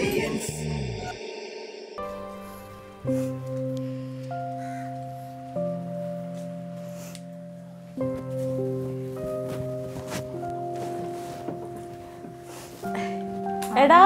experience. എടാ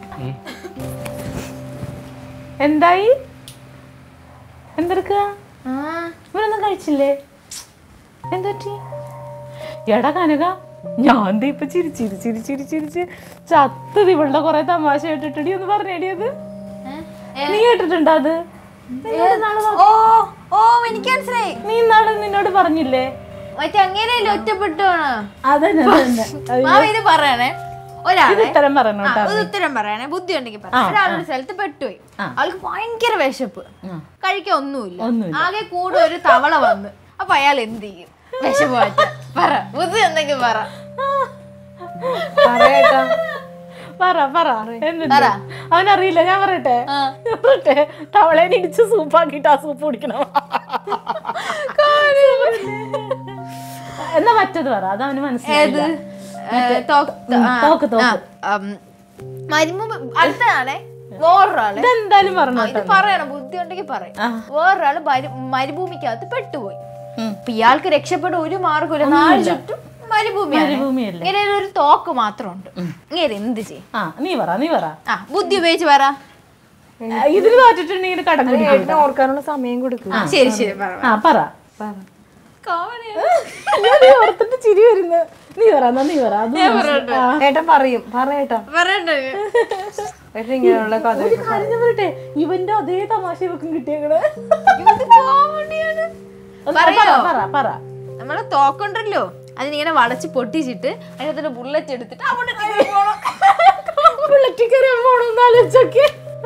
എന്തായി എന്തെടുക്കുക ഇവരൊന്നും കഴിച്ചില്ലേ എന്തൊറ്റി എടാ കനക ഞാൻ ദേ ഇപ്പൊ ചിരി ചിരി ചിരി ചിരി ചിരിച്ച് ചത്തത് ഇവളുടെ കൊറേ തമാശ കേട്ടിട്ടടി ഒന്ന് പറഞ്ഞേടി അത് നീ കേട്ടിട്ടുണ്ടോ അത് നിന്നോട് നാളെ പറ- ഓ ഓ എനിക്ക് മനസ്സിലായി നീ നാളെ നിന്നോട് പറഞ്ഞില്ലേ മറ്റേ അങ്ങനെയല്ലേ ഒറ്റപ്പെട്ടു അതന്നെ അതന്നെ അത് മാമ ഇത് പറയണേ ഒരാളെ ഇത് ഉത്തരം പറയണം ആ, കേട്ടോ ഒരു ഉത്തരം പറയണേ ബുദ്ധി ഉണ്ടെങ്കിൽ പറയാം ഒരാളൊരു സ്ഥലത്ത് പെട്ടുപോയി ആൾക്ക് ഭയങ്കര വിശപ്പ് കഴിക്കാൻ ഒന്നുമില്ല ഒന്നുമില്ല. ആകെ കൂടെ ഒരു തവള വന്ന് അപ്പൊ അയാൾ എന്ത് ചെയ്യും വിശപ്പ് മാറ്റാൻ പറ ബുദ്ധി എന്തെങ്കിൽ പറ പറയട്ടാ പറ പറ എന്നിട്ട് അവനറിയില്ല ഞാൻ പറയട്ടെ ഞാൻ പറയട്ടെ തവളേനെ ഇടിച്ച് സൂപ്പാക്കിട്ട് ആ സൂപ്പ് കുടിക്കണം എന്നാ മറ്റത് പറ അത് അവന് മനസ്സിലായത് ഏ, തോക്ക് ആ, തോക്ക് ആ, തോക്ക് ഉം, മരുമ അടുത്തതാണേ വേറൊരാള് ഇതെന്തായാലും പറഞ്ഞു ആ, ഇത് പറയണം ബുദ്ധി ഉണ്ടെങ്കിൽ പറയും വേറൊരാള് മരു- മരുഭൂമിക്കകത്ത് പെട്ടുപോയി അപ്പൊ ഇയാൾക്ക് രക്ഷപ്പെട്ട ഒരു മാർഗമില്ല നാല് ചുറ്റും മരുഭൂമിയാണ് മരുഭൂമിയല്ലേ ഇങ്ങനെ ഒരു തോക്ക് മാത്രമുണ്ട് ഇങ്ങനെ എന്ത് ചെയ്യും ആ നീ പറ നീ പറ ആ ബുദ്ധി ഉപയോഗിച്ച് പറ ആ, ഇതിന് തോറ്റിട്ടുണ്ടെങ്കിൽ കടം കുടിക്കും ഏട്ടന് ഓർക്കാനുള്ള സമയം കൊടുക്കും ശരി ശരി പറ ആ പറ അയ്യോ, നീ ഓർത്തിട്ട് ചിരി വരുന്നു നീ പറ എന്നാ നീ പറ അത് മനസ്സിലാ- ആ. ഏട്ടൻ പറയും പറയട്ടാ പറയണ്ടേ ഏട്ടൻ ഇങ്ങനെയുള്ള കഥ ഒരു കാര്യം ഞാൻ പറയട്ടെ ഇവന്റെ അതേ തമാശ ഇവക്കും കിട്ടിയേക്കണ് ഇത് കോമഡിയാണ് ഒന്ന് പറയോ? പറ പറ നമ്മളെ തോക്കുണ്ടല്ലോ അതിനിങ്ങനെ വളച്ച് പൊട്ടിച്ചിട്ട് അതിനകത്തൊരു ബുള്ളറ്റ് എടുത്തിട്ട് അവിടെ കയറി പോണം ബുള്ളറ്റിൽ കയറി പോണെന്ന് ആലോചിച്ചൊക്കെ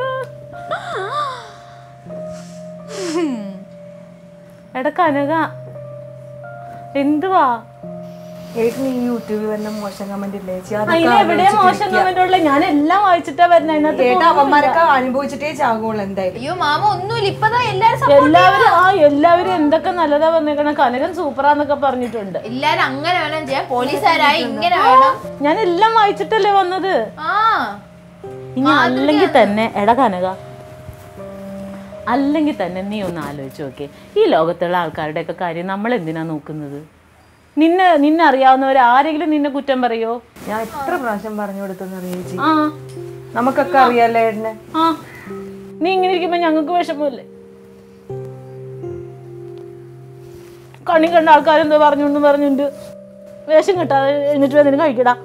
എടാ കനക എന്തുവാ ഏട്ടൻ ഈ യൂട്യൂബിൽ വരുന്ന മോശം കമന്റ് ഇല്ലേ ചേച്ചി അതിന് അതൊക്കെ എവിടെയാ മോശം കമന്റ് ഉള്ളത് ഞാൻ എല്ലാം വായിച്ചിട്ടാ വരുന്നത് അതിനകത്ത് ഏട്ടൻ അവന്മാരൊക്കെ അനുഭവിച്ചിട്ടേ ചാകുള്ളൂ എന്തായാലും അയ്യോ മാമ ഒന്നുമില്ല ഇപ്പതാ എല്ലാരും support എല്ലാവരും ആ എല്ലാവരും എന്തൊക്കെ നല്ലതാ വന്നേക്കണ കനകൻ സൂപ്പറാന്നൊക്കെ പറഞ്ഞിട്ടുണ്ട് എല്ലാരും അങ്ങനെ വേണം ചെയ്യാൻ പോലീസുകാരായി ഇങ്ങനെ വേണം ഞാൻ എല്ലാം വായിച്ചിട്ടല്ലേ വന്നത് ആ ഇനി അല്ലെങ്കിൽ തന്നെ എടാ കനക അല്ലെങ്കിൽ തന്നെ നീ ഒന്ന് ആലോചിച്ച് നോക്കേ ഈ ലോകത്തുള്ള ആൾക്കാരുടെയൊക്കെ കാര്യം നമ്മൾ എന്തിനാ നോക്കുന്നത് നിന്നെ നിന്നെ അറിയാവുന്നവർ ആരെങ്കിലും നിന്നെ കുറ്റം പറയോ ഞാൻ എത്ര പ്രാവശ്യം പറഞ്ഞു കൊടുത്തെന്ന് അറിയാം ചേച്ചി ആ നമുക്കൊക്കെ അറിയാലോ ഏട്ടനെ ആ നീ ഇങ്ങനെ ഇരിക്കുമ്പോ ഞങ്ങൾക്ക് വിഷമമില്ലേ കണ്ണി കണ്ട ആൾക്കാരെന്തോ പറഞ്ഞുകൊണ്ട് പറഞ്ഞുണ്ട് വേഷം കിട്ടാതെ എന്നിട്ട് എന്തിനും കഴിക്കടാ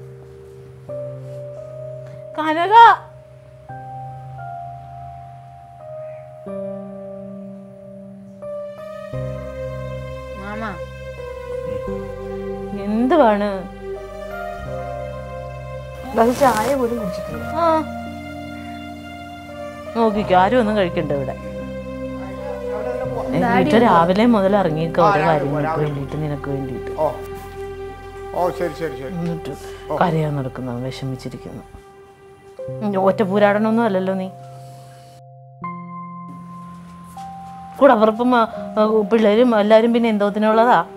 കനക മാമ എന്തുവാണ് അത് ചായ പോലും കുടിച്ചിട്ടില്ല ആ നോക്കിക്കോ ആരും ഒന്നും കഴിക്കണ്ട ഇവിടെ എന്നിട്ട് രാവിലെ മുതൽ ഇറങ്ങിക്കോ ഓരോ കാര്യങ്ങൾക്ക് വേണ്ടിയിട്ട് നിനക്ക് വേണ്ടിയിട്ട് ഓ ഓ ശരി ശരി ശരി എന്നിട്ട് കരയാൻ നടക്കുന്നു വിഷമിച്ചിരിക്കുന്നു ഉം, ഒറ്റ പൂരാടനൊന്നും അല്ലല്ലോ നീ കൂടപ്പുറപ്പും ആ, പിള്ളേരും എല്ലാവരും പിന്നെ എന്തോത്തിനുള്ളതാ